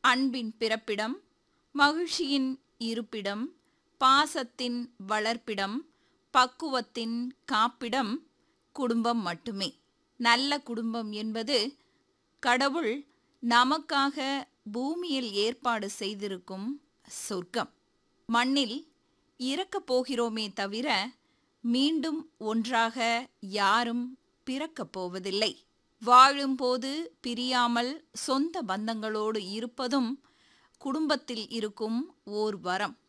அன்பின் பிறப்பிடம் மகிழ்ச்சியின் இருப்பிடம் பாசத்தின் வளர்ப்பிடம் பக்குவத்தின் காப்பிடம் குடும்பம் மட்டுமே நல்ல குடும்பம் என்பது கடவுள் நமக்காக பூமியில் ஏற்பாடு செய்திருக்கும் சொர்க்கம் மண்ணில் இறக்கப் போகிறோமே தவிர மீண்டும் ஒன்றாக யாரும் பிறக்கப் போவதில்லை வாழும்போது பிரியாமல் சொந்த பந்தங்களோடு இருப்பதும் குடும்பத்தில் இருக்கும் ஓர் வரம்